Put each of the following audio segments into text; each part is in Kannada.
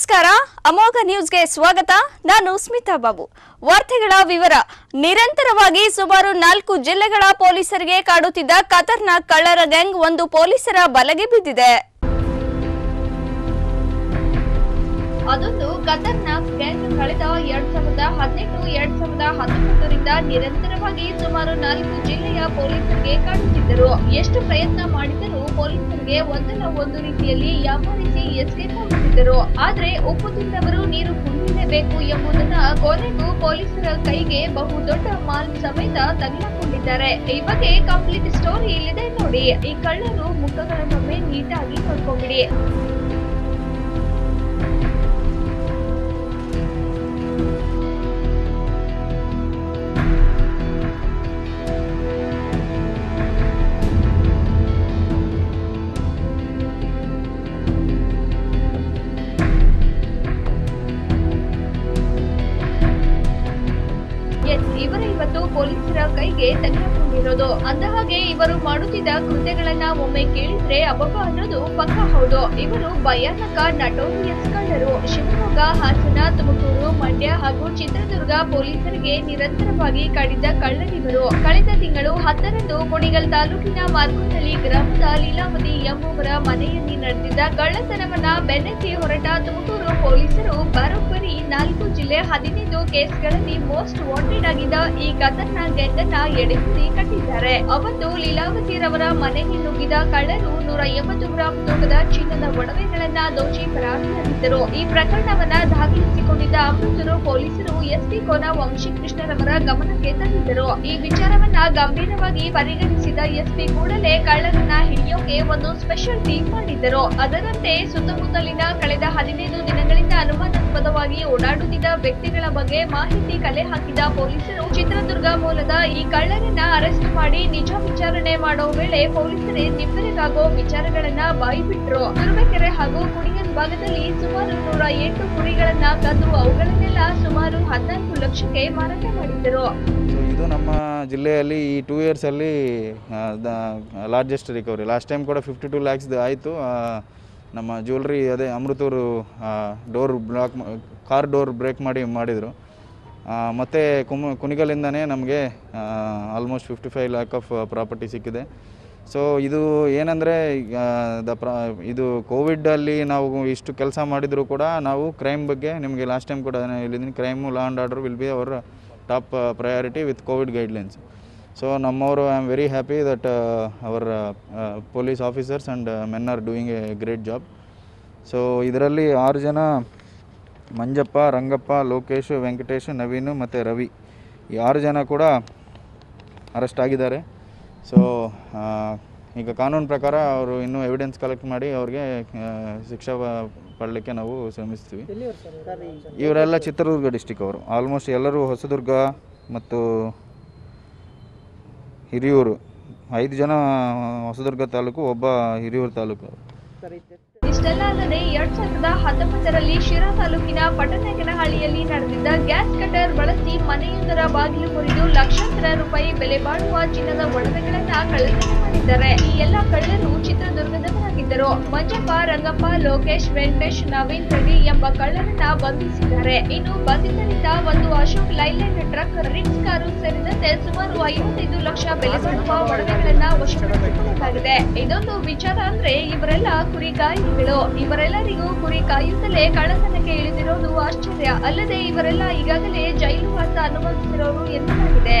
ನಮಸ್ಕಾರ ಅಮೋಘ ನ್ಯೂಸ್ಗೆ ಸ್ವಾಗತ ನಾನು ಸ್ಮಿತಾ ಬಾಬು ವಾರ್ತೆಗಳ ವಿವರ ನಿರಂತರವಾಗಿ ಸುಮಾರು ನಾಲ್ಕು ಜಿಲ್ಲೆಗಳ ಪೊಲೀಸರಿಗೆ ಕಾಡುತ್ತಿದ್ದ ಖತರ್ನಾಕ್ ಕಳ್ಳರ ಗ್ಯಾಂಗ್ ಒಂದು ಪೊಲೀಸರ ಬಲೆಗೆ ಬಿದ್ದಿದೆ ಅದೊಂದು ಖತರ್ನಾಕ್ ಗ್ಯಾಂಗ್ ಕಳೆದ ಎರಡ್ ಸಾವಿರದ ಹದಿನೆಂಟು ಎರಡ್ ಸಾವಿರದ ಹತ್ತೊಂಬತ್ತರಿಂದ ನಿರಂತರವಾಗಿ ಸುಮಾರು ನಾಲ್ಕು ಜಿಲ್ಲೆಯ ಪೊಲೀಸರಿಗೆ ಕಾಡುತ್ತಿದ್ದರು ಎಷ್ಟು ಪ್ರಯತ್ನ ಮಾಡಿದರೂ ಪೊಲೀಸರಿಗೆ ಒಂದಲ್ಲ ಒಂದು ರೀತಿಯಲ್ಲಿ ಯಾಮಾರಿಸಿ ಎಸ್ಕೇಪ್ ಆಗುತ್ತಿದ್ದರು ಆದ್ರೆ ಉಪ್ಪು ತಿಂದವರು ನೀರು ಕುಡಿಯಲೇಬೇಕು ಎಂಬುದನ್ನ ಕೊನೆಗೂ ಪೊಲೀಸರ ಕೈಗೆ ಬಹು ದೊಡ್ಡ ಮಾಲ್ ಸಮೇತ ತಗಲಿಕೊಂಡಿದ್ದಾರೆ ಈ ಬಗ್ಗೆ ಕಂಪ್ಲೀಟ್ ಸ್ಟೋರಿ ಇಲ್ಲಿದೆ ನೋಡಿ ಈ ಕಳ್ಳರು ಮುಖಗಳನ್ನೊಮ್ಮೆ ನೀಟಾಗಿ ನೋಡ್ಕೊಂಬಿಡಿ ಎಸ್ ಇವರೇ ಇವತ್ತು ಪೊಲೀಸರ ಕೈಗೆ ತೆಗೆದುಕೊಂಡಿರೋದು ಅಂದಹಾಗೆ ಇವರು ಮಾಡುತ್ತಿದ್ದ ಕೃತ್ಯಗಳನ್ನ ಒಮ್ಮೆ ಕೇಳಿದ್ರೆ ಅಬ್ಬಬ್ಬ ಅನ್ನೋದು ಪಕ್ಕ ಹೌದು ಇವರು ಭಯಾನಕ ನಟೋರಿಯಸ್ ಕಳ್ಳರು ಶಿವಮೊಗ್ಗ ಹಾಸನ ತುಮಕೂರು ಮಂಡ್ಯ ಹಾಗೂ ಚಿತ್ರದುರ್ಗ ಪೊಲೀಸರಿಗೆ ನಿರಂತರವಾಗಿ ಕಾಡಿದ್ದ ಕಳ್ಳರಿವರು ಕಳೆದ ತಿಂಗಳು ಹತ್ತರಂದು ಕುಣಿಗಲ್ ತಾಲೂಕಿನ ಮಾರ್ಕೊಂಡಳ್ಳಿ ಗ್ರಾಮದ ಲೀಲಾವತಿ ಎಂಬುವರ ಮನೆಯಲ್ಲಿ ನಡೆದಿದ್ದ ಕಳ್ಳತನವನ್ನ ಬೆನ್ನತ್ತಿ ಹೊರಟ ತುಮಕೂರು ಪೊಲೀಸರು ಬರೋಬ್ಬರಿ ನಾಲ್ಕು ಜಿಲ್ಲೆ ಹದಿನೈದು ಕೇಸ್ಗಳಲ್ಲಿ ಮೋಸ್ಟ್ ವಾಂಟೆಡ್ ಆಗಿದ್ದ ಈ ಖತರ್ನಾಕ್ ಗ್ಯಾಂಗ್ ಅನ್ನ ಎಡೆಹಿಡಿ ಕಟ್ಟಿದ್ದಾರೆ ಅವತ್ತು ಲೀಲಾವತಿರವರ ಮನೆಗೆ ನುಗ್ಗಿದ ಕಳ್ಳರು ನೂರ ಎಂಬತ್ತು ಗ್ರಾಂ ತೂಕದ ಚಿನ್ನದ ಒಡವೆಗಳನ್ನ ದೋಚಿ ಪರಾರಿಯಾಗಿದ್ದರು ಈ ಪ್ರಕರಣವನ್ನ ದಾಖಲಿಸಿಕೊಂಡಿದ್ದ ಅಮೃತರು ಪೊಲೀಸರು ಎಸ್ಪಿ ಕೋನ ವಂಶೀಕೃಷ್ಣರವರ ಗಮನಕ್ಕೆ ತಂದಿದ್ದರು ಈ ವಿಚಾರವನ್ನ ಗಂಭೀರವಾಗಿ ಪರಿಗಣಿಸಿದ ಎಸ್ಪಿ ಕೂಡಲೇ ಕಳ್ಳರನ್ನ ಹಿಡಿಯೋಕೆ ಒಂದು ಸ್ಪೆಷಲ್ ಟೀಮ್ ಮಾಡಿದ್ದರು ಅದರಂತೆ ಸುತ್ತಮುತ್ತಲಿನ ಕಳೆದ ಹದಿನೈದು ದಿನಗಳಿಂದ ಅನುಮಾನಾಸ್ಪದವಾಗಿ ಓಡಾಡುತ್ತಿದ್ದ ವ್ಯಕ್ತಿಗಳ ಬಗ್ಗೆ ಮಾಹಿತಿ ಕಲೆ ಹಾಕಿದ ಪೊಲೀಸರು ಚಿತ್ರದುರ್ಗ ಮೂಲದ ಈ ಕಳ್ಳರನ್ನ ಅರೆಸ್ಟ್ ಮಾಡಿ ನಿಜ ವಿಚಾರಣೆ ಮಾಡೋ ವೇಳೆ ಪೊಲೀಸರೇ ನಿಬ್ಬರಿಗಾಗೋ ವಿಚಾರಗಳನ್ನ ಬಾಯಿಬಿಟ್ರು ತುರುವೇಕೆರೆ ಹಾಗೂ ಕುಣಿಗಲ್ ಭಾಗದಲ್ಲಿ ಸುಮಾರು ನೂರ ಎಂಟು ಕುರಿಗಳನ್ನ ಕದ್ದು ಅವುಗಳನ್ನೆಲ್ಲ ಸುಮಾರು ಹದಿನಾಲ್ಕು ಲಕ್ಷಕ್ಕೆ ಮಾರಾಟ ಮಾಡಿದ್ದರು ಸೊ ಇದು ನಮ್ಮ ಜಿಲ್ಲೆಯಲ್ಲಿ ಈ ಟೂ ಇಯರ್ಸಲ್ಲಿ the largest recovery last time ಕೂಡ ಫಿಫ್ಟಿ ಟೂ ಲ್ಯಾಕ್ಸ್ದು ಆಯಿತು ನಮ್ಮ ಜ್ಯುವೆಲ್ರಿ ಅದೇ Amrithur door block car door break ಮಾಡಿ ಮಾಡಿದರು ಮತ್ತು ಕುಮ್ ಕುಣಿಗಲಿಂದನೇ ನಮಗೆ almost fifty five lakh of property ಸಿಕ್ಕಿದೆ ಸೊ ಇದು ಏನಂದರೆ ದ ಪ್ರ ಇದು ಕೋವಿಡಲ್ಲಿ ನಾವು ಇಷ್ಟು ಕೆಲಸ ಮಾಡಿದರೂ ಕೂಡ ನಾವು ಕ್ರೈಮ್ ಬಗ್ಗೆ ನಿಮಗೆ ಲಾಸ್ಟ್ ಟೈಮ್ ಕೂಡ ನಾನು ಹೇಳಿದ್ದೀನಿ crime law and order will be our top priority with covid guidelines so ನಮ್ಮವರು I am very happy that our police officers and men are doing a great job so ಇದರಲ್ಲಿ ಆರು ಜನ ಮಂಜಪ್ಪ ರಂಗಪ್ಪ ಲೋಕೇಶ್ ವೆಂಕಟೇಶ್ ನವೀನು ಮತ್ತು ರವಿ ಈ ಆರು ಜನ ಕೂಡ ಅರೆಸ್ಟ್ ಆಗಿದ್ದಾರೆ ಸೊ ಈಗ ಕಾನೂನು ಪ್ರಕಾರ ಅವರು ಇನ್ನೂ ಎವಿಡೆನ್ಸ್ ಕಲೆಕ್ಟ್ ಮಾಡಿ ಅವ್ರಿಗೆ ಆ, ಶಿಕ್ಷೆ ಪ- ಪಡಲಿಕ್ಕೆ ನಾವು ಶ್ರಮಿಸ್ತೀವಿ ಇವರೆಲ್ಲ ಚಿತ್ರದುರ್ಗ ಡಿಸ್ಟಿಕ್ ಅವರು ಆಲ್ಮೋಸ್ಟ್ ಎಲ್ಲರೂ ಹೊಸದುರ್ಗ ಮತ್ತು ಹಿರಿಯೂರು ಐದು ಜನ ಹೊಸದುರ್ಗ ತಾಲೂಕು ಒಬ್ಬ ಹಿರಿಯೂರು ತಾಲೂಕು ಇಷ್ಟೆಲ್ಲ ಅಲ್ಲದೆ ಎರಡ್ ಸಾವಿರದ ಹತ್ತೊಂಬತ್ತರಲ್ಲಿ ಶಿರಾ ತಾಲೂಕಿನ ಪಟ್ಟಣಗನಹಳ್ಳಿಯಲ್ಲಿ ನಡೆದಿದ್ದ ಗ್ಯಾಸ್ ಕಟರ್ ಬಳಸಿ ಮನೆಯೊಂದರ ಬಾಗಿಲು ಮುರಿದು ಲಕ್ಷಾಂತರ ರೂಪಾಯಿ ಬೆಲೆ ಬಾಳುವ ಚಿನ್ನದ ಒಡವೆಗಳನ್ನ ಕಳ್ಳತನ ಮಾಡಿದ್ದಾರೆ ಈ ಎಲ್ಲ ಕಳ್ಳರು ಚಿತ್ರದುರ್ಗದವರಾಗಿದ್ದರು ಮಂಜಪ್ಪ ರಂಗಪ್ಪ ಲೋಕೇಶ್ ವೆಂಕಟೇಶ್ ನವೀನ್ ರೆಡ್ಡಿ ಎಂಬ ಕಳ್ಳರನ್ನ ಬಂಧಿಸಿದ್ದಾರೆ ಇನ್ನು ಬಂಧಿತರಿಂದ ಒಂದು ಅಶೋಕ್ ಲೈಲ್ಯಾಂಡ್ ಟ್ರಕ್ ರಿಕ್ಸ್ ಕಾರು ಸೇರಿದಂತೆ ಸುಮಾರು ಐವತ್ತೈದು ಲಕ್ಷ ಬೆಲೆ ಬಾಳುವ ಒಡವೆಗಳನ್ನ ವಶಪಡಿಸಿಕೊಳ್ಳಲಾಗಿದೆ ಇದೊಂದು ವಿಚಾರ ಅಂದ್ರೆ ಇವರೆಲ್ಲ ಕುರಿ ಕಾಯಿಗಳು ಇವರೆಲ್ಲರಿಗೂ ಕುರಿ ಕಾಯುತ್ತಲೇ ಕಳ್ಳತನಕ್ಕೆ ಇಳಿದಿರೋದು ಆಶ್ಚರ್ಯ ಅಲ್ಲದೆ ಇವರೆಲ್ಲ ಈಗಾಗಲೇ ಜೈಲು ವಾಸ ಅನುಭವಿಸಿರೋರು ಎನ್ನಲಾಗಿದೆ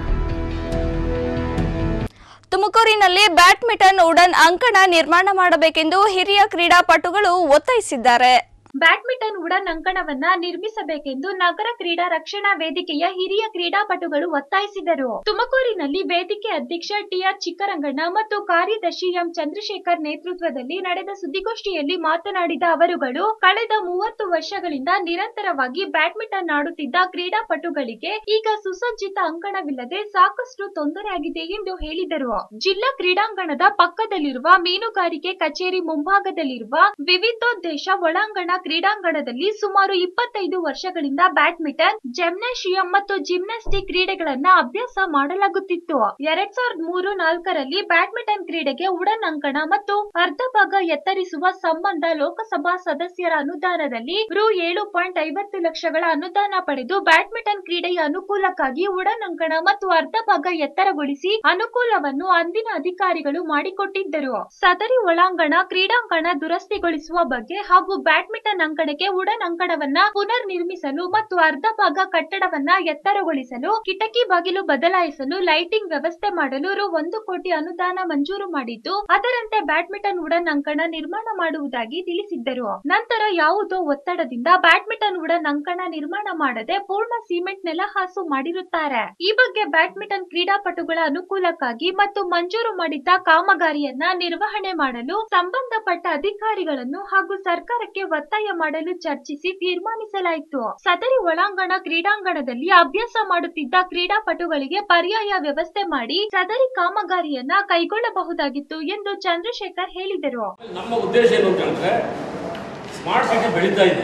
ತುಮಕೂರಿನಲ್ಲಿ ಬ್ಯಾಡ್ಮಿಂಟನ್ ಉಡನ್ ಅಂಕಣ ನಿರ್ಮಾಣ ಮಾಡಬೇಕೆಂದು ಹಿರಿಯ ಕ್ರೀಡಾಪಟುಗಳು ಒತ್ತಾಯಿಸಿದ್ದಾರೆ ಬ್ಯಾಡ್ಮಿಂಟನ್ ಉಡನ್ ಅಂಕಣವನ್ನ ನಿರ್ಮಿಸಬೇಕೆಂದು ನಗರ ಕ್ರೀಡಾ ರಕ್ಷಣಾ ವೇದಿಕೆಯ ಹಿರಿಯ ಕ್ರೀಡಾಪಟುಗಳು ಒತ್ತಾಯಿಸಿದರು ತುಮಕೂರಿನಲ್ಲಿ ವೇದಿಕೆ ಅಧ್ಯಕ್ಷ ಟಿಆರ್ ಚಿಕ್ಕರಂಗಣ್ಣ ಮತ್ತು ಕಾರ್ಯದರ್ಶಿ ಎಂ ಚಂದ್ರಶೇಖರ್ ನೇತೃತ್ವದಲ್ಲಿ ನಡೆದ ಸುದ್ದಿಗೋಷ್ಠಿಯಲ್ಲಿ ಮಾತನಾಡಿದ ಅವರುಗಳು ಕಳೆದ ಮೂವತ್ತು ವರ್ಷಗಳಿಂದ ನಿರಂತರವಾಗಿ ಬ್ಯಾಡ್ಮಿಂಟನ್ ಆಡುತ್ತಿದ್ದ ಕ್ರೀಡಾಪಟುಗಳಿಗೆ ಈಗ ಸುಸಜ್ಜಿತ ಅಂಕಣವಿಲ್ಲದೆ ಸಾಕಷ್ಟು ತೊಂದರೆಯಾಗಿದೆ ಎಂದು ಹೇಳಿದರು ಜಿಲ್ಲಾ ಕ್ರೀಡಾಂಗಣದ ಪಕ್ಕದಲ್ಲಿರುವ ಮೀನುಗಾರಿಕೆ ಕಚೇರಿ ಮುಂಭಾಗದಲ್ಲಿರುವ ವಿವಿಧೋದ್ದೇಶ ಒಳಾಂಗಣ ಕ್ರೀಡಾಂಗಣದಲ್ಲಿ ಸುಮಾರು ಇಪ್ಪತ್ತೈದು ವರ್ಷಗಳಿಂದ ಬ್ಯಾಡ್ಮಿಂಟನ್ ಜಿಮ್ನೇಷಿಯಂ ಮತ್ತು ಜಿಮ್ನಾಸ್ಟಿಕ್ ಕ್ರೀಡೆಗಳನ್ನ ಅಭ್ಯಾಸ ಮಾಡಲಾಗುತ್ತಿತ್ತು ಎರಡ್ ಸಾವಿರದ ಮೂರು ನಾಲ್ಕರಲ್ಲಿ ಬ್ಯಾಡ್ಮಿಂಟನ್ ಕ್ರೀಡೆಗೆ ಉಡನ್ ಅಂಕಣ ಮತ್ತು ಅರ್ಧ ಭಾಗ ಎತ್ತರಿಸುವ ಸಂಬಂಧ ಲೋಕಸಭಾ ಸದಸ್ಯರ ಅನುದಾನದಲ್ಲಿ ರು ಏಳು ಪಾಯಿಂಟ್ ಐವತ್ತು ಲಕ್ಷಗಳ ಅನುದಾನ ಪಡೆದು ಬ್ಯಾಡ್ಮಿಂಟನ್ ಕ್ರೀಡೆಯ ಅನುಕೂಲಕ್ಕಾಗಿ ಉಡನ್ ಅಂಕಣ ಮತ್ತು ಅರ್ಧ ಭಾಗ ಎತ್ತರಗೊಳಿಸಿ ಅನುಕೂಲವನ್ನು ಅಂದಿನ ಅಧಿಕಾರಿಗಳು ಮಾಡಿಕೊಟ್ಟಿದ್ದರು ಸದರಿ ಒಳಾಂಗಣ ಕ್ರೀಡಾಂಗಣ ದುರಸ್ತಿಗೊಳಿಸುವ ಬಗ್ಗೆ ಹಾಗೂ ಬ್ಯಾಡ್ಮಿಂಟನ್ ಅಂಕಣಕ್ಕೆ ಉಡನ್ ಅಂಕಣವನ್ನ ಪುನರ್ ನಿರ್ಮಿಸಲು ಮತ್ತು ಅರ್ಧ ಭಾಗ ಕಟ್ಟಡವನ್ನ ಎತ್ತರಗೊಳಿಸಲು ಕಿಟಕಿ ಬಾಗಿಲು ಬದಲಾಯಿಸಲು ಲೈಟಿಂಗ್ ವ್ಯವಸ್ಥೆ ಮಾಡಲು ರು ಒಂದು ಕೋಟಿ ಅನುದಾನ ಮಂಜೂರು ಮಾಡಿದ್ದು ಅದರಂತೆ ಬ್ಯಾಡ್ಮಿಂಟನ್ ಉಡನ್ ಅಂಕಣ ನಿರ್ಮಾಣ ಮಾಡುವುದಾಗಿ ತಿಳಿಸಿದ್ದರು ನಂತರ ಯಾವುದೋ ಒತ್ತಡದಿಂದ ಬ್ಯಾಡ್ಮಿಂಟನ್ ಉಡನ್ ಅಂಕಣ ನಿರ್ಮಾಣ ಮಾಡದೆ ಪೂರ್ಣ ಸಿಮೆಂಟ್ ನೆಲಹಾಸು ಮಾಡಿರುತ್ತಾರೆ ಈ ಬಗ್ಗೆ ಬ್ಯಾಡ್ಮಿಂಟನ್ ಕ್ರೀಡಾಪಟುಗಳ ಅನುಕೂಲಕ್ಕಾಗಿ ಮತ್ತು ಮಂಜೂರು ಮಾಡಿದ್ದ ಕಾಮಗಾರಿಯನ್ನ ನಿರ್ವಹಣೆ ಮಾಡಲು ಸಂಬಂಧಪಟ್ಟ ಅಧಿಕಾರಿಗಳನ್ನು ಹಾಗೂ ಸರ್ಕಾರಕ್ಕೆ ಒತ್ತಾಯ ಮಾಡಲು ಚರ್ಚಿಸಿ ತೀರ್ಮಾನಿಸಲಾಯಿತು ಸದರಿ ಒಳಾಂಗಣ ಕ್ರೀಡಾಂಗಣದಲ್ಲಿ ಅಭ್ಯಾಸ ಮಾಡುತ್ತಿದ್ದ ಕ್ರೀಡಾಪಟುಗಳಿಗೆ ಪರ್ಯಾಯ ವ್ಯವಸ್ಥೆ ಮಾಡಿ ಸದರಿ ಕಾಮಗಾರಿಯನ್ನ ಕೈಗೊಳ್ಳಬಹುದಾಗಿತ್ತು ಎಂದು ಚಂದ್ರಶೇಖರ್ ಹೇಳಿದರು ನಮ್ಮ ಉದ್ದೇಶ ಏನು ಅಂತ ಹೇಳಿದ್ರೆ ಸ್ಮಾರ್ಟ್ ಸಿಟಿ ಬೆಳೀತಾ ಇದೆ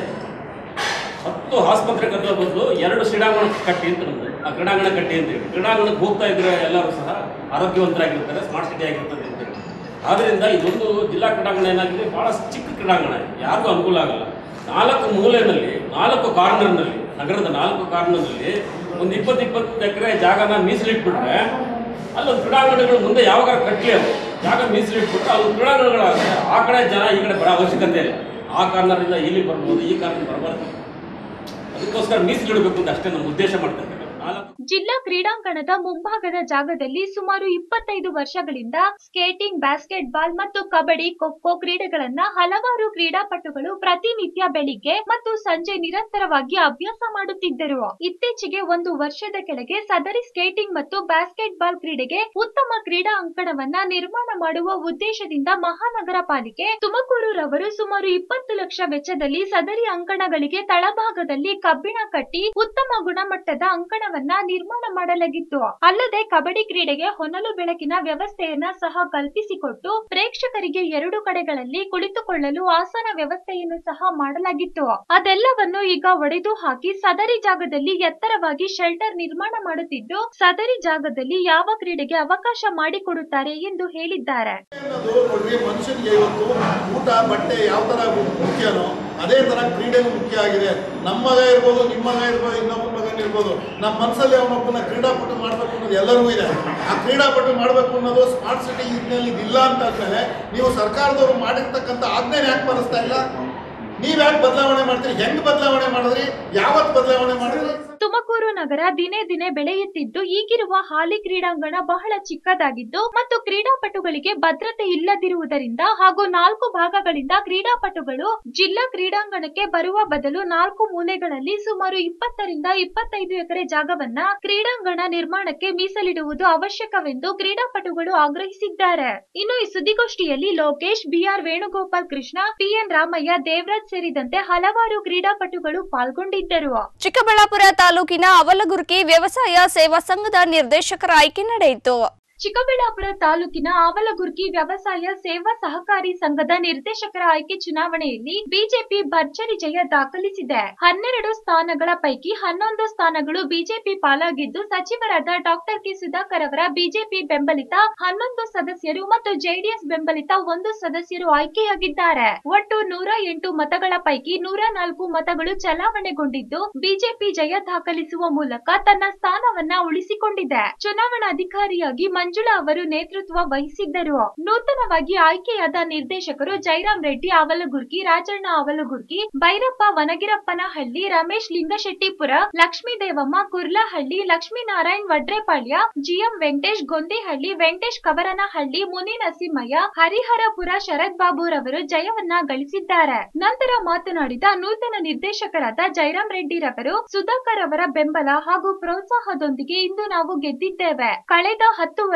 ಹತ್ತು ಆಸ್ಪತ್ರೆ ಕಟ್ಟೋ ಬದಲು ಎರಡು ಕ್ರೀಡಾಂಗಣ ಕಟ್ಟಿ ಅಂತ ನಮ್ದು ಆ ಕ್ರೀಡಾಂಗಣ ಕಟ್ಟಿ ಅಂತ ಹೇಳಿ ಕ್ರೀಡಾಂಗಣಕ್ಕೆ ಹೋಗ್ತಾ ಇದ್ರೆ ಎಲ್ಲರೂ ಸಹ ಆರೋಗ್ಯವಂತರಾಗಿರ್ತಾರೆ ಸ್ಮಾರ್ಟ್ ಸಿಟಿ ಆಗಿರ್ತದೆ ಅಂತ ಹೇಳಿ ಆದ್ದರಿಂದ ಇದೊಂದು ಜಿಲ್ಲಾ ಕ್ರೀಡಾಂಗಣ ಏನಾಗಿದೆ ಭಾಳ ಚಿಕ್ಕ ಕ್ರೀಡಾಂಗಣ ಇದೆ ಯಾರಿಗೂ ಅನುಕೂಲ ಆಗಲ್ಲ ನಾಲ್ಕು ಮೂಲೆಯಲ್ಲಿ ನಾಲ್ಕು ಕಾರ್ನರ್ನಲ್ಲಿ ನಗರದ ನಾಲ್ಕು ಕಾರ್ನರ್ನಲ್ಲಿ ಒಂದು ಇಪ್ಪತ್ತು ಇಪ್ಪತ್ತು ಎಕರೆ ಜಾಗನ ಮೀಸಲಿಟ್ಬಿಟ್ರೆ ಅಲ್ಲೊಂದು ಕ್ರೀಡಾಂಗಣಗಳು ಮುಂದೆ ಯಾವಾಗ ಕಟ್ಟಲಿ ಅದು ಜಾಗ ಮೀಸಲಿಟ್ಬಿಟ್ರೆ ಅಲ್ಲಿ ಕ್ರೀಡಾಂಗಣಗಳಾಗುತ್ತೆ ಆ ಕಡೆ ಜನ ಈ ಕಡೆ ಬರೋ ಅವಶ್ಯಕತೆ ಇಲ್ಲ ಆ ಕಾರ್ನರಿಂದ ಇಲ್ಲಿ ಬರ್ಬೋದು ಈ ಕಾರ್ನರ್ ಬರಬಾರ್ದು ಅದಕ್ಕೋಸ್ಕರ ಮೀಸಲಿಡಬೇಕು ಅಂತ ಅಷ್ಟೇ ನಮ್ಮ ಉದ್ದೇಶ ಮಾಡ್ತಾ ಇದ್ದೇವೆ ನಾಲ್ಕು ಜಿಲ್ಲಾ ಕ್ರೀಡಾಂಗಣದ ಮುಂಭಾಗದ ಜಾಗದಲ್ಲಿ ಸುಮಾರು ಇಪ್ಪತ್ತೈದು ವರ್ಷಗಳಿಂದ ಸ್ಕೇಟಿಂಗ್ ಬ್ಯಾಸ್ಕೆಟ್ ಬಾಲ್ ಮತ್ತು ಕಬಡ್ಡಿ ಖೋಖೋ ಕ್ರೀಡೆಗಳನ್ನ ಹಲವಾರು ಕ್ರೀಡಾಪಟುಗಳು ಪ್ರತಿನಿತ್ಯ ಬೆಳಿಗ್ಗೆ ಮತ್ತು ಸಂಜೆ ನಿರಂತರವಾಗಿ ಅಭ್ಯಾಸ ಮಾಡುತ್ತಿದ್ದರು ಇತ್ತೀಚೆಗೆ ಒಂದು ವರ್ಷದ ಕೆಳಗೆ ಸದರಿ ಸ್ಕೇಟಿಂಗ್ ಮತ್ತು ಬ್ಯಾಸ್ಕೆಟ್ ಬಾಲ್ ಕ್ರೀಡೆಗೆ ಉತ್ತಮ ಕ್ರೀಡಾ ಅಂಕಣವನ್ನ ನಿರ್ಮಾಣ ಮಾಡುವ ಉದ್ದೇಶದಿಂದ ಮಹಾನಗರ ಪಾಲಿಕೆ ತುಮಕೂರು ರವರು ಸುಮಾರು ಇಪ್ಪತ್ತು ಲಕ್ಷ ವೆಚ್ಚದಲ್ಲಿ ಸದರಿ ಅಂಕಣಗಳಿಗೆ ತಳಭಾಗದಲ್ಲಿ ಕಬ್ಬಿಣ ಕಟ್ಟಿ ಉತ್ತಮ ಗುಣಮಟ್ಟದ ಅಂಕಣವನ್ನ ನಿರ್ಮಾಣ ಮಾಡಲಾಗಿತ್ತು ಅಲ್ಲದೆ ಕಬಡ್ಡಿ ಕ್ರೀಡೆಗೆ ಹೊನಲು ಬೆಳಕಿನ ವ್ಯವಸ್ಥೆಯನ್ನ ಸಹ ಕಲ್ಪಿಸಿಕೊಟ್ಟು ಪ್ರೇಕ್ಷಕರಿಗೆ ಎರಡು ಕಡೆಗಳಲ್ಲಿ ಕುಳಿತುಕೊಳ್ಳಲು ಆಸನ ವ್ಯವಸ್ಥೆಯನ್ನು ಸಹ ಮಾಡಲಾಗಿತ್ತು ಅದೆಲ್ಲವನ್ನು ಈಗ ಒಡೆದು ಹಾಕಿ ಸದರಿ ಜಾಗದಲ್ಲಿ ಎತ್ತರವಾಗಿ ಶೆಲ್ಟರ್ ನಿರ್ಮಾಣ ಮಾಡುತ್ತಿದ್ದು ಸದರಿ ಜಾಗದಲ್ಲಿ ಯಾವ ಕ್ರೀಡೆಗೆ ಅವಕಾಶ ಮಾಡಿಕೊಡುತ್ತಾರೆ ಎಂದು ಹೇಳಿದ್ದಾರೆ ಅನ್ನೋದು ನೋಡ್ರಿ ಮನುಷ್ಯನಿಗೆ ಇವತ್ತು ಊಟ ಬಟ್ಟೆ ಯಾವ ತರ ಮುಖ್ಯನೋ ಅದೇ ತರ ಕ್ರೀಡೆನೂ ಮುಖ್ಯ ಆಗಿದೆ ನಮ್ಮ ಮಗ ಇರ್ಬೋದು ನಿಮ್ಮ ಮಗ ಇರ್ಬೋದು ಇನ್ನೊಬ್ಬ ಮಗನ ಇರ್ಬೋದು ನಮ್ಮ ಮನಸ್ಸಲ್ಲಿ ಅವನೊಬ್ಬನ ಕ್ರೀಡಾಪಟು ಮಾಡಬೇಕು ಅನ್ನೋದು ಎಲ್ಲರಿಗೂ ಇದೆ ಆ ಕ್ರೀಡಾಪಟು ಮಾಡಬೇಕು ಅನ್ನೋದು ಸ್ಮಾರ್ಟ್ ಸಿಟಿ ಇದರಲ್ಲಿ ಇಲ್ಲ ಅಂತ ಅಂದ್ಮೇಲೆ ನೀವು ಸರ್ಕಾರದವರು ಮಾಡಿರ್ತಕ್ಕಂಥ ಆಜ್ಞೆನ ಯಾಕೆ ಪಾಲಿಸ್ತಾ ಇಲ್ಲ ನೀವ್ ಯಾಕೆ ಬದಲಾವಣೆ ಮಾಡ್ತೀರಿ ಹೆಂಗ್ ಬದಲಾವಣೆ ಮಾಡಿದ್ರಿ ಯಾವತ್ ಬದಲಾವಣೆ ಮಾಡಿದ್ರಿ ತುಮಕೂರು ನಗರ ದಿನೇ ದಿನೇ ಬೆಳೆಯುತ್ತಿದ್ದು ಈಗಿರುವ ಹಾಲಿ ಕ್ರೀಡಾಂಗಣ ಬಹಳ ಚಿಕ್ಕದಾಗಿದ್ದು ಮತ್ತು ಕ್ರೀಡಾಪಟುಗಳಿಗೆ ಭದ್ರತೆ ಇಲ್ಲದಿರುವುದರಿಂದ ಹಾಗೂ ನಾಲ್ಕು ಭಾಗಗಳಿಂದ ಕ್ರೀಡಾಪಟುಗಳು ಜಿಲ್ಲಾ ಕ್ರೀಡಾಂಗಣಕ್ಕೆ ಬರುವ ಬದಲು ನಾಲ್ಕು ಮೂಲೆಗಳಲ್ಲಿ ಸುಮಾರು ಇಪ್ಪತ್ತರಿಂದ ಇಪ್ಪತ್ತೈದು ಎಕರೆ ಜಾಗವನ್ನ ಕ್ರೀಡಾಂಗಣ ನಿರ್ಮಾಣಕ್ಕೆ ಮೀಸಲಿಡುವುದು ಅವಶ್ಯಕವೆಂದು ಕ್ರೀಡಾಪಟುಗಳು ಆಗ್ರಹಿಸಿದ್ದಾರೆ ಇನ್ನು ಈ ಸುದ್ದಿಗೋಷ್ಠಿಯಲ್ಲಿ ಲೋಕೇಶ್ ಬಿಆರ್ ವೇಣುಗೋಪಾಲ್ ಕೃಷ್ಣ ಪಿಎನ್ ರಾಮಯ್ಯ ದೇವರಾಜ್ ಸೇರಿದಂತೆ ಹಲವಾರು ಕ್ರೀಡಾಪಟುಗಳು ಪಾಲ್ಗೊಂಡಿದ್ದರು ಚಿಕ್ಕಬಳ್ಳಾಪುರ ತಾಲೂಕಿನ ಅವಲಗುರ್ಕಿ ವ್ಯವಸಾಯ ಸೇವಾ ಸಂಘದ ನಿರ್ದೇಶಕರ ಆಯ್ಕೆ ನಡೆಯಿತು ಚಿಕ್ಕಬಳ್ಳಾಪುರ ತಾಲೂಕಿನ ಆವಲಗುರ್ಕಿ ವ್ಯವಸಾಯ ಸೇವಾ ಸಹಕಾರಿ ಸಂಘದ ನಿರ್ದೇಶಕರ ಆಯ್ಕೆ ಚುನಾವಣೆಯಲ್ಲಿ ಬಿಜೆಪಿ ಭರ್ಜರಿ ಜಯ ದಾಖಲಿಸಿದೆ ಹನ್ನೆರಡು ಸ್ಥಾನಗಳ ಪೈಕಿ ಹನ್ನೊಂದು ಸ್ಥಾನಗಳು ಬಿಜೆಪಿ ಪಾಲಾಗಿದ್ದು ಸಚಿವರಾದ ಡಾಕ್ಟರ್ ಕೆ ಸುಧಾಕರ್ ಅವರ ಬಿಜೆಪಿ ಬೆಂಬಲಿತ ಹನ್ನೊಂದು ಸದಸ್ಯರು ಮತ್ತು ಜೆಡಿಎಸ್ ಬೆಂಬಲಿತ ಒಂದು ಸದಸ್ಯರು ಆಯ್ಕೆಯಾಗಿದ್ದಾರೆ ಒಟ್ಟು ನೂರ ಎಂಟು ಮತಗಳ ಪೈಕಿ ನೂರ ನಾಲ್ಕು ಮತಗಳು ಚಲಾವಣೆಗೊಂಡಿದ್ದು ಬಿಜೆಪಿ ಜಯ ದಾಖಲಿಸುವ ಮೂಲಕ ತನ್ನ ಸ್ಥಾನವನ್ನ ಉಳಿಸಿಕೊಂಡಿದೆ ಚುನಾವಣಾಧಿಕಾರಿಯಾಗಿ ಮಂಜುಳಾ ಅವರು ನೇತೃತ್ವ ವಹಿಸಿದ್ದರು ನೂತನವಾಗಿ ಆಯ್ಕೆಯಾದ ನಿರ್ದೇಶಕರು ಜೈರಾಮ್ ರೆಡ್ಡಿ ಅವಲಗುರ್ಕಿ ರಾಜಣ್ಣ ಅವಲಗುರ್ಕಿ ಭೈರಪ್ಪ ವನಗಿರಪ್ಪನಹಳ್ಳಿ ರಮೇಶ್ ಲಿಂಗಶೆಟ್ಟಿಪುರ ಲಕ್ಷ್ಮೀ ದೇವಮ್ಮ ಕುರ್ಲಹಳ್ಳಿ ಲಕ್ಷ್ಮೀನಾರಾಯಣ್ ವಡ್ರೇಪಾಳ್ಯ ಜಿಎಂ ವೆಂಕಟೇಶ್ ಗೊಂದಿಹಳ್ಳಿ ವೆಂಕಟೇಶ್ ಕವರನಹಳ್ಳಿ ಮುನಿ ನರಸಿಂಹಯ್ಯ ಹರಿಹರಪುರ ಶರತ್ ಬಾಬು ರವರು ಜಯವನ್ನ ಗಳಿಸಿದ್ದಾರೆ ನಂತರ ಮಾತನಾಡಿದ ನೂತನ ನಿರ್ದೇಶಕರಾದ ಜೈರಾಮ್ ರೆಡ್ಡಿ ರವರು ಸುಧಾಕರ್ ಅವರ ಬೆಂಬಲ ಹಾಗೂ ಪ್ರೋತ್ಸಾಹದೊಂದಿಗೆ ಇಂದು ನಾವು ಗೆದ್ದಿದ್ದೇವೆ ಕಳೆದ ಹತ್ತು ವರ್ಷ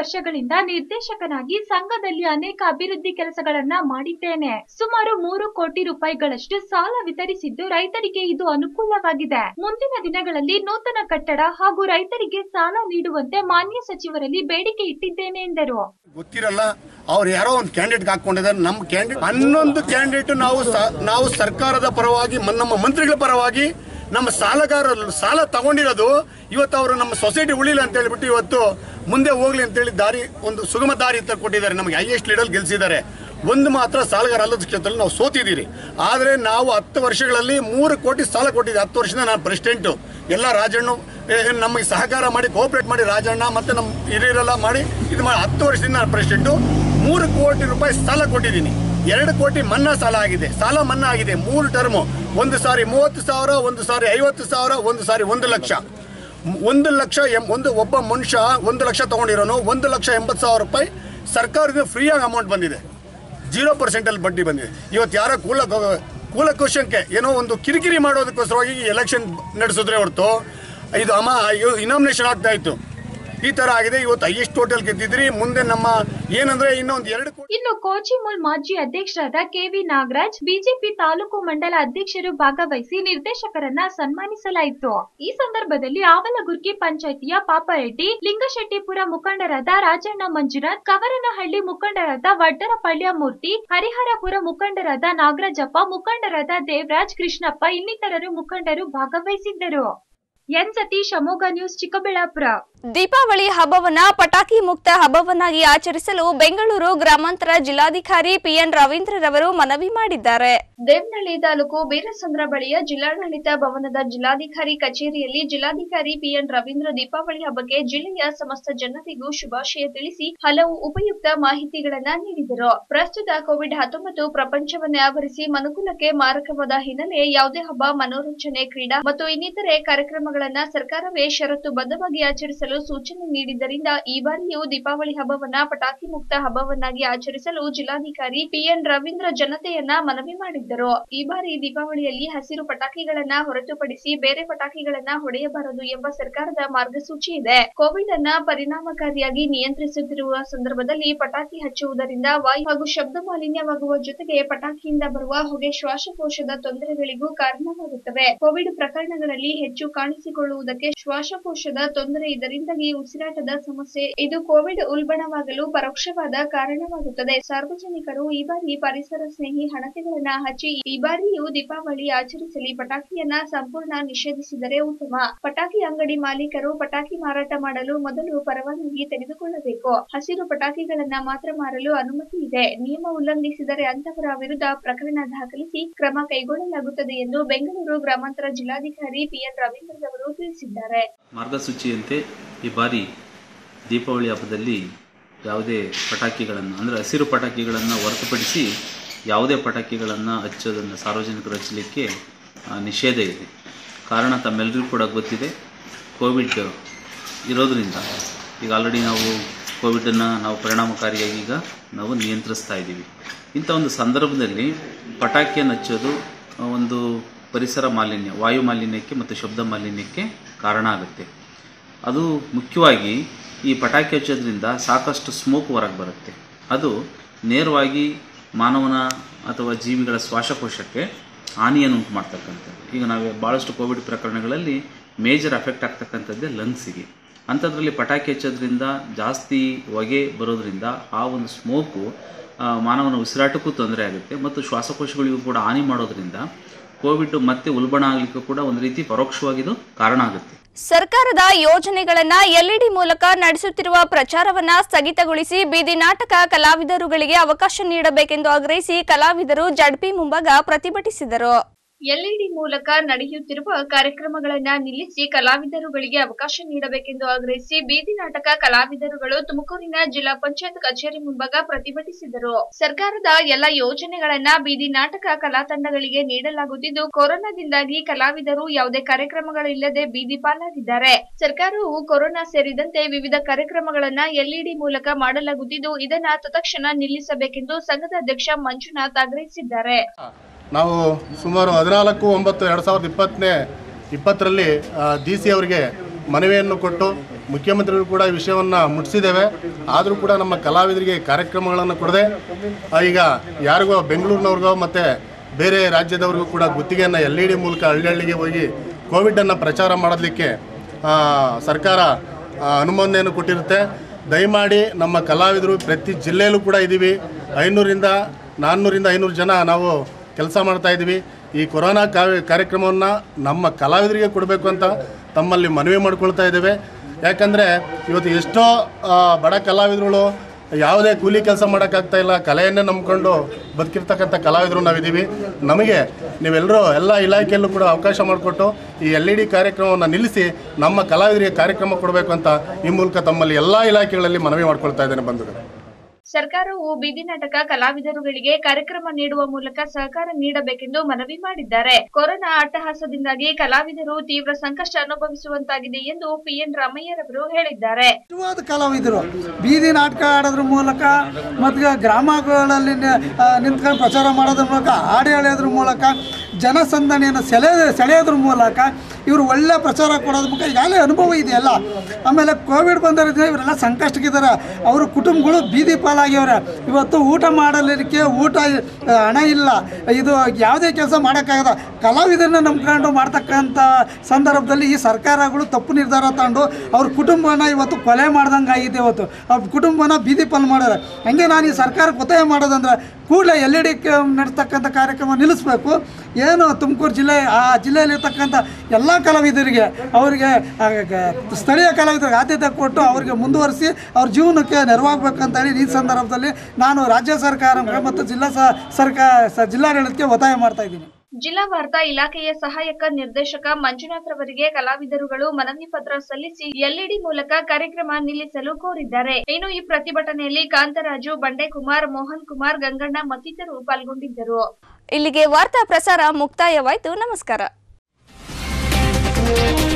ವರ್ಷಗಳಿಂದ ನಿರ್ದೇಶಕನಾಗಿ ಸಂಘದಲ್ಲಿ ಅನೇಕ ಅಭಿವೃದ್ಧಿ ಕೆಲಸಗಳನ್ನ ಮಾಡಿದ್ದೇನೆ ಸುಮಾರು ಮೂರು ಕೋಟಿ ರೂಪಾಯಿಗಳಷ್ಟು ಸಾಲ ವಿತರಿಸಿದ್ದು ರೈತರಿಗೆ ಇದು ಅನುಕೂಲವಾಗಿದೆ ಮುಂದಿನ ದಿನಗಳಲ್ಲಿ ನೂತನ ಕಟ್ಟಡ ಹಾಗೂ ರೈತರಿಗೆ ಸಾಲ ನೀಡುವಂತೆ ಮಾನ್ಯ ಸಚಿವರಲ್ಲಿ ಬೇಡಿಕೆ ಇಟ್ಟಿದ್ದೇನೆ ಎಂದರು ಗೊತ್ತಿರಲ್ಲ ಅವ್ರು ಯಾರೋ ಒಂದು ಕ್ಯಾಂಡಿಡೇಟ್ ಹಾಕೊಂಡಿದ್ದಾರೆ ನಮ್ಮ ಕ್ಯಾಂಡಿಡೇಟ್ ಹನ್ನೊಂದು ಕ್ಯಾಂಡಿಡೇಟ್ ನಾವು ಸ- ನಾವು ಸರ್ಕಾರದ ಪರವಾಗಿ ಮ- ನಮ್ಮ ಮಂತ್ರಿಗಳ ಪರವಾಗಿ ನಮ್ಮ ಸಾಲಗಾರರು ಸಾಲ ತಗೊಂಡಿರೋದು ಇವತ್ತು ಅವರು ನಮ್ಮ ಸೊಸೈಟಿ ಉಳಿಲ್ಲ ಅಂತ ಹೇಳ್ಬಿಟ್ಟು ಇವತ್ತು ಮುಂದೆ ಹೋಗ್ಲಿ ಅಂತೇಳಿ ದಾರಿ ಒಂದು ಸುಗಮ ದಾರಿ ಅಂತ ಕೊಟ್ಟಿದ್ದಾರೆ ನಮಗೆ ಹೈಯೆಸ್ಟ್ ಲೀಡರ್ ಗೆಲ್ಸಿದ್ದಾರೆ ಒಂದು ಮಾತ್ರ ಸಾಲಗಾರ ಅಲ್ಲದ ಕ್ಷೇತ್ರದಲ್ಲಿ ನಾವು ಸೋತಿದ್ದೀರಿ ಆದರೆ ನಾವು ಹತ್ತು ವರ್ಷಗಳಲ್ಲಿ ಮೂರು ಕೋಟಿ ಸಾಲ ಕೊಟ್ಟಿದ್ದೆ ಹತ್ತು ವರ್ಷದಿಂದ ನಾನು ಪ್ರೆಸಿಡೆಂಟು ಎಲ್ಲ ರಾಜಣ್ಣ ಏ, ನಮಗೆ ಸಹಕಾರ ಮಾಡಿ ಕೋಆಪರೇಟ್ ಮಾಡಿ ರಾಜಣ್ಣ ಮತ್ತು ನಮ್ಮ ಹಿರಿಯರೆಲ್ಲ ಮಾಡಿ ಇದು ಮಾಡಿ ಹತ್ತು ವರ್ಷದಿಂದ ನಾನು ಪ್ರೆಸಿಡೆಂಟು ಮೂರು ಕೋಟಿ ರೂಪಾಯಿ ಸಾಲ ಕೊಟ್ಟಿದ್ದೀನಿ ಎರಡು ಕೋಟಿ ಮನ್ನಾ ಸಾಲ ಆಗಿದೆ ಸಾಲ ಮನ್ನಾ ಆಗಿದೆ ಮೂರು ಟರ್ಮು ಒಂದು ಸಾರಿ ಮೂವತ್ತು ಸಾವಿರ ಒಂದು ಸಾರಿ ಐವತ್ತು ಸಾವಿರ ಒಂದು ಸಾರಿ ಒಂದು ಲಕ್ಷ ಮ್- ಒಂದು ಲಕ್ಷ ಎಂ ಒಂದು ಒಬ್ಬ ಮನುಷ್ಯ ಒಂದು ಲಕ್ಷ ತೊಗೊಂಡಿರೋನು ಒಂದು ಲಕ್ಷ ಎಂಬತ್ತು ಸಾವಿರ ರೂಪಾಯಿ ಸರ್ಕಾರದಿಂದ ಫ್ರೀಯಾಗಿ ಅಮೌಂಟ್ ಬಂದಿದೆ ಜೀರೋ ಪರ್ಸೆಂಟಲ್ಲಿ ಬಡ್ಡಿ ಬಂದಿದೆ ಇವತ್ತು ಯಾರೋ ಕೂಲ ಕೂಲಕೋಶಂಕೆ ಏನೋ ಒಂದು ಕಿರಿಕಿರಿ ಮಾಡೋದಕ್ಕೋಸ್ಕರವಾಗಿ ಎಲೆಕ್ಷನ್ ನಡೆಸಿದ್ರೆ ಹೊರತು ಇದು ಅಮ ಇನಾಮಿನೇಷನ್ ಆಗ್ತಾ ಇತ್ತು ಈ ತರ ಆಗಿದೆ ಇವತ್ತು ಹೈಯೆಸ್ಟ್ ಟೋಟಲ್ ಗೆದ್ದಿದ್ರಿ ಮುಂದೆ ನಮ್ಮ ಏನಂದ್ರೆ ಇನ್ನೊಂದು ಎರಡು ಕೋಟಿ ಇನ್ನು ಕೋಚಿಮುಲ್ ಮಾಜಿ ಅಧ್ಯಕ್ಷರಾದ ಕೆವಿ ನಾಗರಾಜ್ ಬಿಜೆಪಿ ತಾಲೂಕು ಮಂಡಲ ಅಧ್ಯಕ್ಷರು ಭಾಗವಹಿಸಿ ನಿರ್ದೇಶಕರನ್ನ ಸನ್ಮಾನಿಸಲಾಯಿತು ಈ ಸಂದರ್ಭದಲ್ಲಿ ಆವಲಗುರ್ಕಿ ಪಂಚಾಯಿತಿಯ ಪಾಪರೆಡ್ಡಿ ಲಿಂಗಶೆಟ್ಟಿಪುರ ಮುಖಂಡರಾದ ರಾಜಣ್ಣ ಮಂಜುನಾಥ್ ಕವರನಹಳ್ಳಿ ಮುಖಂಡರಾದ ವಡ್ಡರಪಳ್ಳಿಯ ಮೂರ್ತಿ ಹರಿಹರಪುರ ಮುಖಂಡರಾದ ನಾಗರಾಜಪ್ಪ ಮುಖಂಡರಾದ ದೇವರಾಜ್ ಕೃಷ್ಣಪ್ಪ ಇನ್ನಿತರರು ಮುಖಂಡರು ಭಾಗವಹಿಸಿದ್ದರು ಎನ್ ಸತೀಶ್ ಅಮೋಘ ನ್ಯೂಸ್ ಚಿಕ್ಕಬಳ್ಳಾಪುರ ದೀಪಾವಳಿ ಹಬ್ಬವನ್ನ ಪಟಾಕಿ ಮುಕ್ತ ಹಬ್ಬವನ್ನಾಗಿ ಆಚರಿಸಲು ಬೆಂಗಳೂರು ಗ್ರಾಮಾಂತರ ಜಿಲ್ಲಾಧಿಕಾರಿ ಪಿಎನ್ ರವೀಂದ್ರರವರು ಮನವಿ ಮಾಡಿದ್ದಾರೆ ದೇವನಹಳ್ಳಿ ತಾಲೂಕು ಬೀರಸಂದ್ರ ಬಳಿಯ ಜಿಲ್ಲಾಡಳಿತ ಭವನದ ಜಿಲ್ಲಾಧಿಕಾರಿ ಕಚೇರಿಯಲ್ಲಿ ಜಿಲ್ಲಾಧಿಕಾರಿ ಪಿಎನ್ ರವೀಂದ್ರ ದೀಪಾವಳಿ ಹಬ್ಬಕ್ಕೆ ಜಿಲ್ಲೆಯ ಸಮಸ್ತ ಜನತೆಗೂ ಶುಭಾಶಯ ತಿಳಿಸಿ ಹಲವು ಉಪಯುಕ್ತ ಮಾಹಿತಿಗಳನ್ನ ನೀಡಿದರು ಪ್ರಸ್ತುತ ಕೋವಿಡ್ ಹತ್ತೊಂಬತ್ತು ಪ್ರಪಂಚವನ್ನೇ ಆವರಿಸಿ ಮನುಕುಲಕ್ಕೆ ಮಾರಕವಾದ ಹಿನ್ನೆಲೆ ಯಾವುದೇ ಹಬ್ಬ ಮನೋರಂಜನೆ ಕ್ರೀಡಾ ಮತ್ತು ಇನ್ನಿತರೆ ಕಾರ್ಯಕ್ರಮಗಳನ್ನ ಸರ್ಕಾರವೇ ಷರತ್ತು ಬದ್ಧವಾಗಿ ಆಚರಿಸಲು ಸೂಚನೆ ನೀಡಿದ್ದರಿಂದ ಈ ಬಾರಿಯೂ ದೀಪಾವಳಿ ಹಬ್ಬವನ್ನ ಪಟಾಕಿ ಮುಕ್ತ ಹಬ್ಬವನ್ನಾಗಿ ಆಚರಿಸಲು ಜಿಲ್ಲಾಧಿಕಾರಿ ಪಿಎನ್ ರವೀಂದ್ರ ಜನತೆಯನ್ನ ಮನವಿ ಮಾಡಿದ್ದರು ಈ ಬಾರಿ ದೀಪಾವಳಿಯಲ್ಲಿ ಹಸಿರು ಪಟಾಕಿಗಳನ್ನ ಹೊರತುಪಡಿಸಿ ಬೇರೆ ಪಟಾಕಿಗಳನ್ನ ಹೊಡೆಯಬಾರದು ಎಂಬ ಸರ್ಕಾರದ ಮಾರ್ಗಸೂಚಿ ಇದೆ ಕೋವಿಡ್ ಅನ್ನ ಪರಿಣಾಮಕಾರಿಯಾಗಿ ನಿಯಂತ್ರಿಸುತ್ತಿರುವ ಸಂದರ್ಭದಲ್ಲಿ ಪಟಾಕಿ ಹಚ್ಚುವುದರಿಂದ ವಾಯು ಹಾಗೂ ಶಬ್ದ ಮಾಲಿನ್ಯವಾಗುವ ಜೊತೆಗೆ ಪಟಾಕಿಯಿಂದ ಬರುವ ಹೊಗೆ ಶ್ವಾಸಕೋಶದ ತೊಂದರೆಗಳಿಗೂ ಕಾರಣವಾಗುತ್ತವೆ ಕೋವಿಡ್ ಪ್ರಕರಣಗಳಲ್ಲಿ ಹೆಚ್ಚು ಕಾಣಿಸಿಕೊಳ್ಳುವುದಕ್ಕೆ ಶ್ವಾಸಕೋಶದ ತೊಂದರೆ ಇದರಿಂದಾಗಿ ಉಸಿರಾಟದ ಸಮಸ್ಯೆ ಇದು ಕೋವಿಡ್ ಉಲ್ಬಣವಾಗಲು ಪರೋಕ್ಷವಾದ ಕಾರಣವಾಗುತ್ತದೆ ಸಾರ್ವಜನಿಕರು ಈ ಬಾರಿ ಪರಿಸರ ಸ್ನೇಹಿ ಹಣತೆಗಳನ್ನ ಹಚ್ಚಿ ಈ ಬಾರಿಯೂ ದೀಪಾವಳಿ ಆಚರಿಸಲಿ ಪಟಾಕಿಯನ್ನ ಸಂಪೂರ್ಣ ನಿಷೇಧಿಸಿದರೆ ಉತ್ತಮ ಪಟಾಕಿ ಅಂಗಡಿ ಮಾಲೀಕರು ಪಟಾಕಿ ಮಾರಾಟ ಮಾಡಲು ಮೊದಲು ಪರವಾನಗಿ ತೆಗೆದುಕೊಳ್ಳಬೇಕು ಹಸಿರು ಪಟಾಕಿಗಳನ್ನ ಮಾತ್ರ ಮಾರಲು ಅನುಮತಿ ಇದೆ ನಿಯಮ ಉಲ್ಲಂಘಿಸಿದರೆ ಅಂತವರ ವಿರುದ್ಧ ಪ್ರಕರಣ ದಾಖಲಿಸಿ ಕ್ರಮ ಕೈಗೊಳ್ಳಲಾಗುತ್ತದೆ ಎಂದು ಬೆಂಗಳೂರು ಗ್ರಾಮಾಂತರ ಜಿಲ್ಲಾಧಿಕಾರಿ ಪಿಎನ್ ರವೀಂದ್ರರವರು ತಿಳಿಸಿದ್ದಾರೆ ಮಾರ್ಗಸೂಚಿಯಂತೆ ಈ ಬಾರಿ ದೀಪಾವಳಿ ಹಬ್ಬದಲ್ಲಿ ಯಾವುದೇ ಪಟಾಕಿಗಳನ್ನು ಅಂದರೆ ಹಸಿರು ಪಟಾಕಿಗಳನ್ನು ಹೊರತುಪಡಿಸಿ ಯಾವುದೇ ಪಟಾಕಿಗಳನ್ನು ಹಚ್ಚೋದನ್ನು ಸಾರ್ವಜನಿಕರು ಹಚ್ಚಲಿಕ್ಕೆ ಆ, ನಿಷೇಧ ಇದೆ ಕಾರಣ ತಮ್ಮೆಲ್ಲರಿಗೂ ಕೂಡ ಗೊತ್ತಿದೆ ಕೋವಿಡ್ ಇರೋದರಿಂದ ಈಗ ಆಲ್ರೆಡಿ ನಾವು ಕೋವಿಡನ್ನು ನಾವು ಪರಿಣಾಮಕಾರಿಯಾಗಿ ಈಗ ನಾವು ನಿಯಂತ್ರಿಸ್ತಾ ಇದ್ದೀವಿ ಇಂಥ ಒಂದು ಸಂದರ್ಭದಲ್ಲಿ ಪಟಾಕಿಯನ್ನು ಹಚ್ಚೋದು ಆ, ಒಂದು ಪರಿಸರ ಮಾಲಿನ್ಯ ವಾಯು ಮಾಲಿನ್ಯಕ್ಕೆ ಮತ್ತು ಶಬ್ದ ಮಾಲಿನ್ಯಕ್ಕೆ ಕಾರಣ ಆಗುತ್ತೆ ಅದು ಮುಖ್ಯವಾಗಿ ಈ ಪಟಾಕಿ ಹಚ್ಚೋದ್ರಿಂದ ಸಾಕಷ್ಟು ಸ್ಮೋಕ್ ಹೊರಗೆ ಬರುತ್ತೆ ಅದು ನೇರವಾಗಿ ಮಾನವನ ಅಥವಾ ಜೀವಿಗಳ ಶ್ವಾಸಕೋಶಕ್ಕೆ ಹಾನಿಯನ್ನು ಉಂಟು ಮಾಡ್ತಕ್ಕಂಥದ್ದು ಈಗ ನಾವು ಭಾಳಷ್ಟು ಕೋವಿಡ್ ಪ್ರಕರಣಗಳಲ್ಲಿ ಮೇಜರ್ ಅಫೆಕ್ಟ್ ಆಗ್ತಕ್ಕಂಥದ್ದೇ ಲಂಗ್ಸಿಗೆ ಅಂಥದ್ರಲ್ಲಿ ಪಟಾಕಿ ಹಚ್ಚೋದ್ರಿಂದ ಜಾಸ್ತಿ ಹೊಗೆ ಬರೋದ್ರಿಂದ ಆ ಒಂದು ಸ್ಮೋಕು ಆ, ಮಾನವನ ಉಸಿರಾಟಕ್ಕೂ ತೊಂದರೆ ಆಗುತ್ತೆ ಮತ್ತು ಶ್ವಾಸಕೋಶಗಳಿಗೂ ಕೂಡ ಹಾನಿ ಮಾಡೋದ್ರಿಂದ ಕೋವಿಡ್ ಮತ್ತೆ ಉಲ್ಬಣ ಆಗಲಿಕ್ಕೂ ಕೂಡ ಒಂದು ರೀತಿ ಪರೋಕ್ಷವಾಗಿದು ಕಾರಣ ಆಗುತ್ತೆ ಸರ್ಕಾರದ ಯೋಜನೆಗಳನ್ನ ಎಲ್ಇಡಿ ಮೂಲಕ ನಡೆಸುತ್ತಿರುವ ಪ್ರಚಾರವನ್ನ ಸ್ಥಗಿತಗೊಳಿಸಿ ಬೀದಿ ನಾಟಕ ಕಲಾವಿದರುಗಳಿಗೆ ಅವಕಾಶ ನೀಡಬೇಕೆಂದು ಆಗ್ರಹಿಸಿ ಕಲಾವಿದರು ಜಡ್ಪಿ ಮುಂಭಾಗ ಪ್ರತಿಭಟಿಸಿದರು ಎಲ್ಇಡಿ ಮೂಲಕ ನಡೆಯುತ್ತಿರುವ ಕಾರ್ಯಕ್ರಮಗಳನ್ನ ನಿಲ್ಲಿಸಿ ಕಲಾವಿದರುಗಳಿಗೆ ಅವಕಾಶ ನೀಡಬೇಕೆಂದು ಆಗ್ರಹಿಸಿ ಬೀದಿ ನಾಟಕ ಕಲಾವಿದರುಗಳು ತುಮಕೂರಿನ ಜಿಲ್ಲಾ ಪಂಚಾಯತ್ ಕಚೇರಿ ಮುಂಭಾಗ ಪ್ರತಿಭಟಿಸಿದರು ಸರ್ಕಾರದ ಎಲ್ಲ ಯೋಜನೆಗಳನ್ನ ಬೀದಿ ನಾಟಕ ಕಲಾ ತಂಡಗಳಿಗೆ ನೀಡಲಾಗುತ್ತಿದ್ದು ಕೊರೋನಾದಿಂದಾಗಿ ಕಲಾವಿದರು ಯಾವುದೇ ಕಾರ್ಯಕ್ರಮಗಳಿಲ್ಲದೆ ಬೀದಿ ಪಾಲಾಗಿದ್ದಾರೆ ಸರ್ಕಾರವು ಕೊರೋನಾ ಸೇರಿದಂತೆ ವಿವಿಧ ಕಾರ್ಯಕ್ರಮಗಳನ್ನ ಎಲ್ಇಡಿ ಮೂಲಕ ಮಾಡಲಾಗುತ್ತಿದ್ದು ಇದನ್ನ ತತ್ಕ್ಷಣ ನಿಲ್ಲಿಸಬೇಕೆಂದು ಸಂಘದ ಅಧ್ಯಕ್ಷ ಮಂಜುನಾಥ್ ಆಗ್ರಹಿಸಿದ್ದಾರೆ ನಾವು ಸುಮಾರು ಹದಿನಾಲ್ಕು ಒಂಬತ್ತು ಎರಡು ಸಾವಿರದ ಇಪ್ಪತ್ತನೇ ಇಪ್ಪತ್ತರಲ್ಲಿ ಡಿ ಸಿ ಅವರಿಗೆ ಮನವಿಯನ್ನು ಕೊಟ್ಟು ಮುಖ್ಯಮಂತ್ರಿಗಳು ಕೂಡ ಈ ವಿಷಯವನ್ನು ಮುಟ್ಟಿಸಿದ್ದೇವೆ ಆದರೂ ಕೂಡ ನಮ್ಮ ಕಲಾವಿದರಿಗೆ ಕಾರ್ಯಕ್ರಮಗಳನ್ನು ಕೊಡದೆ ಆ, ಈಗ ಯಾರಿಗೋ ಬೆಂಗಳೂರಿನವ್ರಿಗೋ ಮತ್ತು ಬೇರೆ ರಾಜ್ಯದವ್ರಿಗೂ ಕೂಡ ಗುತ್ತಿಗೆಯನ್ನು ಎಲ್ ಇ ಡಿ ಮೂಲಕ ಹಳ್ಳಿ ಹಳ್ಳಿಗೆ ಹೋಗಿ ಕೋವಿಡನ್ನು ಪ್ರಚಾರ ಮಾಡೋದಕ್ಕೆ ಆ, ಸರ್ಕಾರ ಆ, ಅನುಮೋದನೆಯನ್ನು ಕೊಟ್ಟಿರುತ್ತೆ ದಯಮಾಡಿ ನಮ್ಮ ಕಲಾವಿದರು ಪ್ರತಿ ಜಿಲ್ಲೆಯಲ್ಲೂ ಕೂಡ ಇದ್ದೀವಿ ಐನೂರಿಂದ ನಾನ್ನೂರಿಂದ ಐನೂರು ಜನ ನಾವು ಕೆಲಸ ಮಾಡ್ತಾ ಇದ್ದೀವಿ ಈ ಕೊರೋನಾ ಕಾವ್ಯ ಕಾರ್ಯಕ್ರಮವನ್ನು ನಮ್ಮ ಕಲಾವಿದರಿಗೆ ಕೊಡಬೇಕು ಅಂತ ತಮ್ಮಲ್ಲಿ ಮನವಿ ಮಾಡ್ಕೊಳ್ತಾ ಇದ್ದೇವೆ ಯಾಕಂದರೆ ಇವತ್ತು ಎಷ್ಟೋ ಆ, ಬಡ ಕಲಾವಿದರುಗಳು ಯಾವುದೇ ಕೂಲಿ ಕೆಲಸ ಮಾಡೋಕ್ಕಾಗ್ತಾ ಇಲ್ಲ ಕಲೆಯನ್ನೇ ನಂಬ್ಕೊಂಡು ಬದುಕಿರ್ತಕ್ಕಂಥ ಕಲಾವಿದರು ನಾವಿದ್ದೀವಿ ನಮಗೆ ನೀವೆಲ್ಲರೂ ಎಲ್ಲ ಇಲಾಖೆಯಲ್ಲೂ ಕೂಡ ಅವಕಾಶ ಮಾಡಿಕೊಟ್ಟು ಈ ಎಲ್ ಇ ಡಿ ಕಾರ್ಯಕ್ರಮವನ್ನು ನಿಲ್ಲಿಸಿ ನಮ್ಮ ಕಲಾವಿದರಿಗೆ ಕಾರ್ಯಕ್ರಮ ಕೊಡಬೇಕು ಅಂತ ಈ ಮೂಲಕ ತಮ್ಮಲ್ಲಿ ಎಲ್ಲ ಇಲಾಖೆಗಳಲ್ಲಿ ಮನವಿ ಮಾಡ್ಕೊಳ್ತಾ ಇದ್ದೇನೆ ಬಂಧುಗಳು ಸರ್ಕಾರವು ಬೀದಿ ನಾಟಕ ಕಲಾವಿದರುಗಳಿಗೆ ಕಾರ್ಯಕ್ರಮ ನೀಡುವ ಮೂಲಕ ಸಹಕಾರ ನೀಡಬೇಕೆಂದು ಮನವಿ ಮಾಡಿದ್ದಾರೆ ಕೊರೋನಾ ಅಟ್ಟಹಾಸದಿಂದಾಗಿ ಕಲಾವಿದರು ತೀವ್ರ ಸಂಕಷ್ಟ ಅನುಭವಿಸುವಂತಾಗಿದೆ ಎಂದು ಪಿಎನ್ ರಾಮಯ್ಯರವರು ಹೇಳಿದ್ದಾರೆ ನಿಜವಾದ ಕಲಾವಿದರು ಬೀದಿ ನಾಟಕ ಆಡೋದ್ರ ಮೂಲಕ ಮತ್ತು ಗ್ರಾಮಗಳಲ್ಲಿ ನ- ಆ, ನಿಂತ್ಕೊಂಡು ಪ್ರಚಾರ ಮಾಡೋದ್ರ ಮೂಲಕ ಹಾಡು ಹೇಳೋದ್ರ ಮೂಲಕ ಜನಸಂದಣಿಯನ್ನು ಸೆಳೆ ಸೆಳೆಯೋದ್ರ ಮೂಲಕ ಇವರು ಒಳ್ಳೆ ಪ್ರಚಾರ ಕೊಡೋದ್ರ ಮೂಲಕ ಈಗಾಗಲೇ ಅನುಭವ ಇದೆಯಲ್ಲ ಆಮೇಲೆ ಕೋವಿಡ್ ಬಂದರಿಂದ ಇವರೆಲ್ಲ ಸಂಕಷ್ಟಕ್ಕಿದ್ದಾರೆ ಅವ್ರ ಕುಟುಂಬಗಳು ಬೀದಿ ಪಾಲಾಗ್ಯವ್ರೆ ಇವತ್ತು ಊಟ ಮಾಡಲಿಕ್ಕೆ ಊಟ ಆ, ಹಣ ಇಲ್ಲ ಇದು ಯಾವುದೇ ಕೆಲಸ ಮಾಡೋಕ್ಕಾಗದ ಕಲಾವಿದರನ್ನ ನಂಬ್ಕೊಂಡು ಮಾಡ್ತಕ್ಕಂಥ ಸಂದರ್ಭದಲ್ಲಿ ಈ ಸರ್ಕಾರಗಳು ತಪ್ಪು ನಿರ್ಧಾರ ತಗೊಂಡು ಅವ್ರ ಕುಟುಂಬನ ಇವತ್ತು ಕೊಲೆ ಮಾಡ್ದಂಗೆ ಆಗಿದೆ ಇವತ್ತು ಅವ್ರ ಕುಟುಂಬನ ಬೀದಿ ಪಾಲು ಮಾಡ್ಯಾರ ಹಂಗೆ ನಾನು ಈ ಸರ್ಕಾರಕ್ಕೆ ಒತ್ತಾಯ ಮಾಡೋದಂದ್ರೆ ಕೂಡಲೇ ಎಲ್ ಇ ಡಿ ನಡೆಸ್ತಕ್ಕಂಥ ಕಾರ್ಯಕ್ರಮ ನಿಲ್ಲಿಸ್ಬೇಕು ಏನು ತುಮಕೂರು ಜಿಲ್ಲೆ ಆ ಜಿಲ್ಲೆಯಲ್ಲಿರ್ತಕ್ಕಂಥ ಎಲ್ಲ ಕಲಾವಿದರಿಗೆ ಅವರಿಗೆ ಆ, ಗ- ಸ್ಥಳೀಯ ಕಲಾವಿದರಿಗೆ ಆದ್ಯತೆ ಕೊಟ್ಟು ಅವರಿಗೆ ಮುಂದುವರಿಸಿ ಅವ್ರ ಜೀವನಕ್ಕೆ ನೆರವಾಗಬೇಕಂತ ಹೇಳಿ ಈ ಸಂದರ್ಭದಲ್ಲಿ ನಾನು ರಾಜ್ಯ ಸರ್ಕಾರ ಮತ್ತು ಜಿಲ್ಲಾ ಸ- ಸರ್ಕಾರ ಸ- ಜಿಲ್ಲಾಡಳಿತಕ್ಕೆ ಒತ್ತಾಯ ಮಾಡ್ತಾ ಇದ್ದೀನಿ ಜಿಲ್ಲಾ ವಾರ್ತಾ ಇಲಾಖೆಯ ಸಹಾಯಕ ನಿರ್ದೇಶಕ ಮಂಜುನಾಥ್ ರವರಿಗೆ ಕಲಾವಿದರುಗಳು ಮನವಿ ಪತ್ರ ಸಲ್ಲಿಸಿ ಎಲ್ಇಡಿ ಮೂಲಕ ಕಾರ್ಯಕ್ರಮ ನಿಲ್ಲಿಸಲು ಕೋರಿದ್ದಾರೆ ಇನ್ನು ಈ ಪ್ರತಿಭಟನೆಯಲ್ಲಿ ಕಾಂತರಾಜು ಬಂಡೆಕುಮಾರ್ ಮೋಹನ್ ಕುಮಾರ್ ಗಂಗಣ್ಣ ಮತ್ತಿತರರು ಪಾಲ್ಗೊಂಡಿದ್ದರು ಇಲ್ಲಿಗೆ ವಾರ್ತಾ ಪ್ರಸಾರ ಮುಕ್ತಾಯವಾಯಿತು ನಮಸ್ಕಾರ